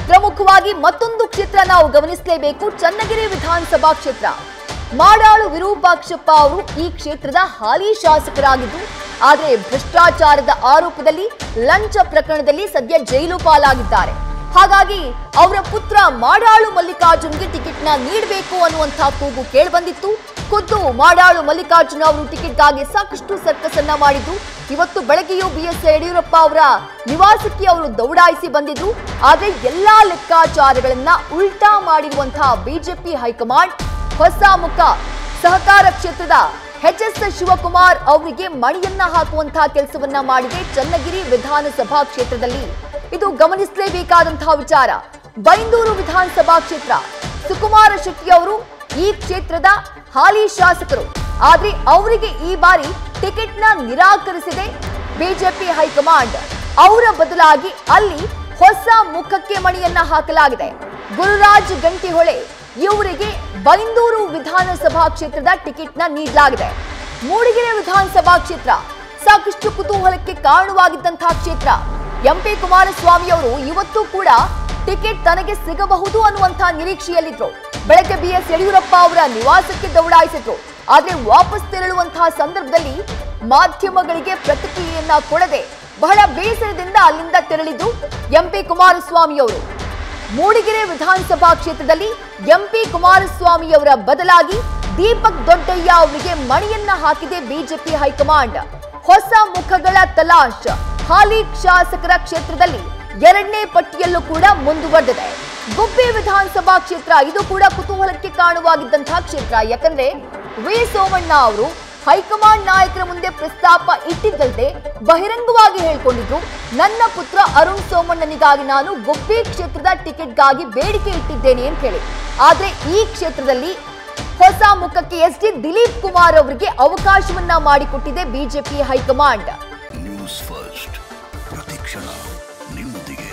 ಪ್ರಮುಖವಾಗಿ ಮತ್ತೊಂದು ಕ್ಷೇತ್ರ ನಾವು ಗಮನಿಸಲೇಬೇಕು ಚನ್ನಗಿರಿ ವಿಧಾನಸಭಾ ಕ್ಷೇತ್ರ ಮಾಡಾಳು ವಿರೂಪಾಕ್ಷಪ್ಪ ಅವರು ಈ ಕ್ಷೇತ್ರದ ಹಾಲಿ ಶಾಸಕರಾಗಿದ್ದು ಆದರೆ ಭ್ರಷ್ಟಾಚಾರದ ಆರೋಪದಲ್ಲಿ ಲಂಚ ಪ್ರಕರಣದಲ್ಲಿ ಸದ್ಯ ಜೈಲು ಪಾಲಾಗಿದ್ದಾರೆ ಹಾಗಾಗಿ ಅವರ ಪುತ್ರ ಮಾಡಾಳು ಮಲ್ಲಿಕಾರ್ಜುನ್ಗೆ ಟಿಕೆಟ್ನ ನೀಡಬೇಕು ಅನ್ನುವಂಥ ಕೂಗು ಕೇಳಿಬಂದಿತ್ತು ಖುದ್ದು ಮಾಡಾಳು ಮಲ್ಲಿಕಾರ್ಜುನ ಅವರು ಟಿಕೆಟ್ಗಾಗಿ ಸಾಕಷ್ಟು ಸರ್ಕಸ್ ಅನ್ನ ಮಾಡಿದ್ದು ಇವತ್ತು ಬೆಳಗ್ಗೆಯೂ ಬಿ ಎಸ್ ಯಡಿಯೂರಪ್ಪ ಅವರ ನಿವಾಸಕ್ಕೆ ಅವರು ದೌಡಾಯಿಸಿ ಬಂದಿದ್ರು ಆದ್ರೆ ಎಲ್ಲಾ ಲೆಕ್ಕಾಚಾರಗಳನ್ನ ಉಲ್ಟಾ ಮಾಡಿರುವಂತಹ ಬಿಜೆಪಿ ಹೈಕಮಾಂಡ್ ಹೊಸ ಮುಖ ಸಹಕಾರ ಕ್ಷೇತ್ರದ ಎಚ್ ಎಸ್ ಶಿವಕುಮಾರ್ ಅವರಿಗೆ ಮಣಿಯನ್ನ ಹಾಕುವಂತಹ ಕೆಲಸವನ್ನ ಮಾಡಿದೆ ಚನ್ನಗಿರಿ ವಿಧಾನಸಭಾ ಕ್ಷೇತ್ರದಲ್ಲಿ ಇದು ಗಮನಿಸಲೇಬೇಕಾದಂತಹ ವಿಚಾರ ಬೈಂದೂರು ವಿಧಾನಸಭಾ ಕ್ಷೇತ್ರ ಸುಕುಮಾರ ಶೆಟ್ಟಿ ಅವರು ಈ ಕ್ಷೇತ್ರದ ಹಾಲಿ ಶಾಸಕರು ಆದ್ರೆ ಅವರಿಗೆ ಈ ಬಾರಿ ಟಿಕೆಟ್ನ ನಿರಾಕರಿಸಿದೆ ಬಿಜೆಪಿ ಹೈಕಮಾಂಡ್ ಅವರ ಬದಲಾಗಿ ಅಲ್ಲಿ ಹೊಸ ಮುಖಕ್ಕೆ ಮಣಿಯನ್ನ ಹಾಕಲಾಗಿದೆ ಗುರುರಾಜ್ ಗಂಟಿಹೊಳೆ ಇವರಿಗೆ ಬೈಂದೂರು ವಿಧಾನಸಭಾ ಕ್ಷೇತ್ರದ ಟಿಕೆಟ್ನ ನೀಡಲಾಗಿದೆ ಮೂಡಿಗೆರೆ ವಿಧಾನಸಭಾ ಕ್ಷೇತ್ರ ಸಾಕಷ್ಟು ಕುತೂಹಲಕ್ಕೆ ಕಾರಣವಾಗಿದ್ದಂತಹ ಕ್ಷೇತ್ರ ಎಂಪಿ ಕುಮಾರಸ್ವಾಮಿ ಅವರು ಇವತ್ತು ಕೂಡ ಟಿಕೆಟ್ ತನಗೆ ಸಿಗಬಹುದು ಅನ್ನುವಂತಹ ನಿರೀಕ್ಷೆಯಲ್ಲಿದ್ರು ಬೆಳಗ್ಗೆ ಬಿ ಎಸ್ ಯಡಿಯೂರಪ್ಪ ಅವರ ನಿವಾಸಕ್ಕೆ ದೌಡಾಯಿಸಿದ್ರು ಆದ್ರೆ ವಾಪಸ್ ತೆರಳುವಂತಹ ಸಂದರ್ಭದಲ್ಲಿ ಮಾಧ್ಯಮಗಳಿಗೆ ಪ್ರತಿಕ್ರಿಯೆಯನ್ನ ಕೊಡದೆ ಬಹಳ ಬೇಸರದಿಂದ ಅಲ್ಲಿಂದ ತೆರಳಿದ್ದು ಎಂಪಿ ಕುಮಾರಸ್ವಾಮಿ ಅವರು ಮೂಡಿಗೆರೆ ವಿಧಾನಸಭಾ ಕ್ಷೇತ್ರದಲ್ಲಿ ಎಂಪಿ ಕುಮಾರಸ್ವಾಮಿ ಅವರ ಬದಲಾಗಿ ದೀಪಕ್ ದೊಡ್ಡಯ್ಯ ಅವರಿಗೆ ಮಣಿಯನ್ನ ಹಾಕಿದೆ ಬಿಜೆಪಿ ಹೈಕಮಾಂಡ್ ಹೊಸ ಮುಖಗಳ ತಲಾಶ್ ಹಾಲಿ ಶಾಸಕರ ಕ್ಷೇತ್ರದಲ್ಲಿ ಎರಡನೇ ಪಟ್ಟಿಯಲ್ಲೂ ಕೂಡ ಮುಂದುವರೆದಿದೆ ಗುಬ್ಬಿ ವಿಧಾನಸಭಾ ಕ್ಷೇತ್ರ ಇದು ಕೂಡ ಕುತೂಹಲಕ್ಕೆ ಕಾರಣವಾಗಿದ್ದಂತಹ ಕ್ಷೇತ್ರ ಯಾಕಂದ್ರೆ ವಿ ಸೋಮಣ್ಣ ಅವರು ಹೈಕಮಾಂಡ್ ನಾಯಕರ ಮುಂದೆ ಪ್ರಸ್ತಾಪ ಇಟ್ಟಿದ್ದಲ್ಲದೆ ಬಹಿರಂಗವಾಗಿ ಹೇಳ್ಕೊಂಡಿದ್ರು ನನ್ನ ಪುತ್ರ ಅರುಣ್ ಸೋಮಣ್ಣನಿಗಾಗಿ ನಾನು ಗುಬ್ಬಿ ಕ್ಷೇತ್ರದ ಟಿಕೆಟ್ಗಾಗಿ ಬೇಡಿಕೆ ಇಟ್ಟಿದ್ದೇನೆ ಅಂತ ಹೇಳಿ ಆದ್ರೆ ಈ ಕ್ಷೇತ್ರದಲ್ಲಿ ಹೊಸ ಮುಖಕ್ಕೆ ಎಸ್ ಡಿ ದಿಲೀಪ್ ಕುಮಾರ್ ಅವರಿಗೆ ಅವಕಾಶವನ್ನ ಮಾಡಿಕೊಟ್ಟಿದೆ ಬಿಜೆಪಿ ಹೈಕಮಾಂಡ್ ನ್ಯೂಸ್ ಫಸ್ಟ್ ಪ್ರತಿಕ್ಷಣ ನಿಮ್ಮೊಂದಿಗೆ